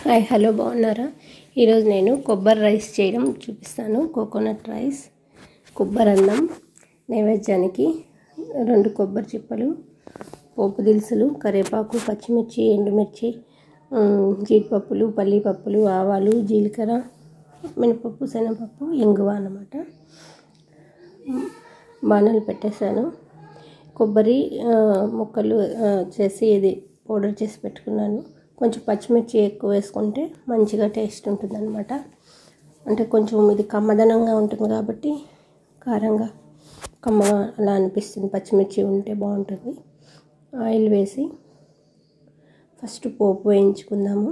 hi hello బాగున్నారా ఈరోజు నేను కొబ్బరి రైస్ చేయడం చూపిస్తాను కోకోనట్ రైస్ కొబ్బరి అన్నం నైవేద్యానికి రెండు కొబ్బరి చిప్పలు పోపు దినుసులు కరివేపాకు పచ్చిమిర్చి ఎండుమిర్చి ఉమ్, జీడిపప్పులు పల్లీపప్పులు ఆవాలు జీలకర్ర మినపప్పు శనగపప్పు ఇంగువ అన్నమాట బాణలు పెట్టేశాను కొబ్బరి ఆ, ముక్కలు ఆ, చేసి ఇది పౌడర్ చేసి పెట్టుకున్నాను కొంచెం పచ్చిమిర్చి ఎక్కువ వేసుకుంటే మంచిగా టేస్ట్ ఉంటుంది అనమాట అంటే కొంచెం ఇది కమ్మదనంగా ఉంటుంది కాబట్టి కారంగా కమ్మగా అలా అనిపిస్తుంది పచ్చిమిర్చి ఉంటే బాగుంటుంది ఆయిల్ వేసి ఫస్ట్ పోపు వేయించుకుందాము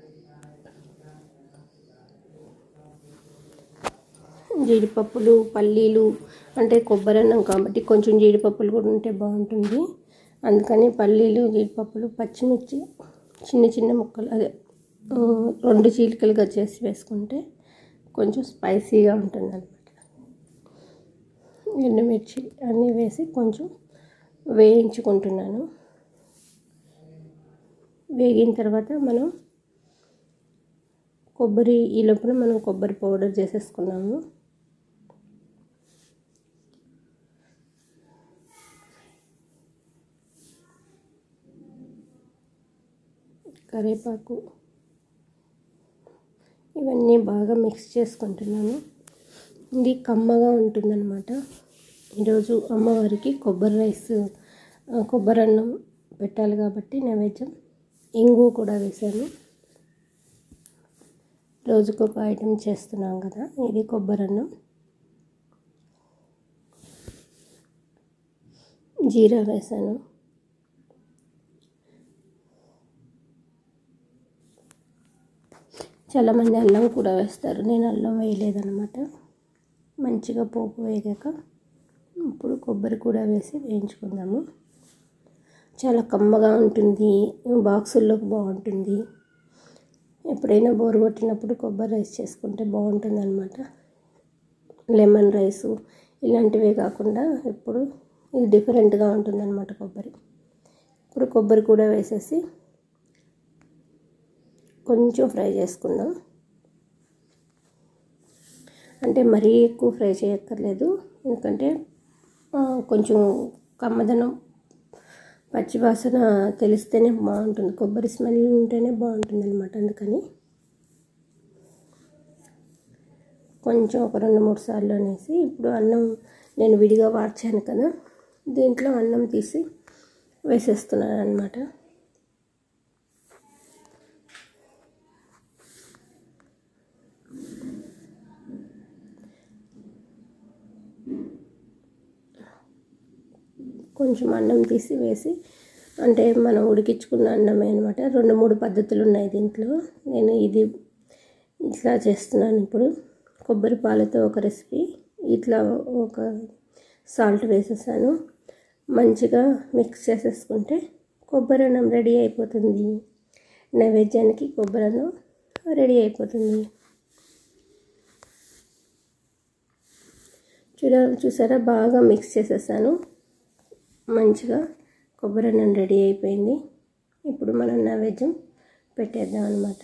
జీడిపప్పులు పల్లీలు అంటే కొబ్బరి అన్నం కాబట్టి కొంచెం జీడిపప్పులు కూడా ఉంటే బాగుంటుంది అందుకని పల్లీలు జీడిపప్పులు పచ్చిమిర్చి చిన్న చిన్న ముక్కలు అదే ఆ, రెండు చీలికలుగా చేసి వేసుకుంటే కొంచెం స్పైసీగా ఉంటుంది అనమాట ఎండుమిర్చి అన్నీ వేసి కొంచెం వేయించుకుంటున్నాను వేగిన తర్వాత మనం కొబ్బరి ఈ లోపల మనం కొబ్బరి పౌడర్ చేసేసుకున్నాము కరివేపాకు ఇవన్నీ బాగా మిక్స్ చేసుకుంటున్నాను ఇది కమ్మగా ఉంటుందన్నమాట ఈరోజు అమ్మవారికి కొబ్బరి రైస్ ఆ, కొబ్బరి అన్నం పెట్టాలి కాబట్టి నైవేద్యం ఇంగు కూడా వేశాను రోజుకు ఒక ఐటెం చేస్తున్నాం కదా ఇది కొబ్బరి అన్నం జీరా వేసాను చాలామంది అల్లం కూడా వేస్తారు నేను అల్లం వేయలేదన్నమాట మంచిగా పోపు వేగాక ఇప్పుడు కొబ్బరి కూడా వేసి వేయించుకుందాము చాలా కమ్మగా ఉంటుంది బాక్సుల్లోకి బాగుంటుంది ఎప్పుడైనా బోరు కొట్టినప్పుడు కొబ్బరి రైస్ చేసుకుంటే బాగుంటుంది అనమాట లెమన్ రైసు ఇలాంటివే కాకుండా ఎప్పుడు ఇది డిఫరెంట్గా ఉంటుంది అనమాట కొబ్బరి ఇప్పుడు కొబ్బరి కూడా వేసేసి కొంచెం ఫ్రై చేసుకుందాం అంటే మరీ ఎక్కువ ఫ్రై చేయక్కర్లేదు ఎందుకంటే ఆ, కొంచెం కమ్మదనం పచ్చివాసన తెలిస్తేనే బాగుంటుంది కొబ్బరి స్మెల్ ఉంటేనే బాగుంటుంది అనమాట అందుకని కొంచెం ఒక రెండు మూడు సార్లు అనేసి ఇప్పుడు అన్నం నేను విడిగా వార్చాను కదా దీంట్లో అన్నం తీసి వేసేస్తున్నాను అనమాట కొంచెం అన్నం తీసి వేసి అంటే మనం ఉడికించుకున్న అన్నమే అనమాట రెండు మూడు పద్ధతులు ఉన్నాయి దీంట్లో నేను ఇది ఇట్లా చేస్తున్నాను ఇప్పుడు కొబ్బరి పాలతో ఒక రెసిపీ ఇట్లా ఒక సాల్ట్ వేసేసాను మంచిగా మిక్స్ చేసేసుకుంటే కొబ్బరి అన్నం రెడీ అయిపోతుంది నైవేద్యానికి కొబ్బరి అన్నం రెడీ అయిపోతుంది చూడ చూసారా బాగా మిక్స్ చేసేసాను మంచిగా కొబ్బరి అన్నం రెడీ అయిపోయింది ఇప్పుడు మనం నైవేద్యం పెట్టేద్దాం అనమాట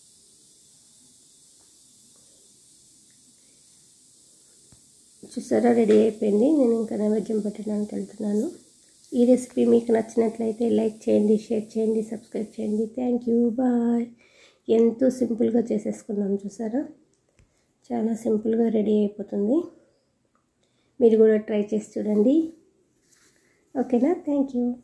చూసారా రెడీ అయిపోయింది నేను ఇంకా నైవేద్యం పెట్టడానికి వెళ్తున్నాను ఈ రెసిపీ మీకు నచ్చినట్లయితే లైక్ చేయండి షేర్ చేయండి సబ్స్క్రైబ్ చేయండి థ్యాంక్ యూ బాయ్ ఎంతో సింపుల్గా చేసేసుకున్నాం చూసారా చాలా సింపుల్గా రెడీ అయిపోతుంది మీరు కూడా ట్రై చేసి చూడండి ఓకేనా థ్యాంక్ యూ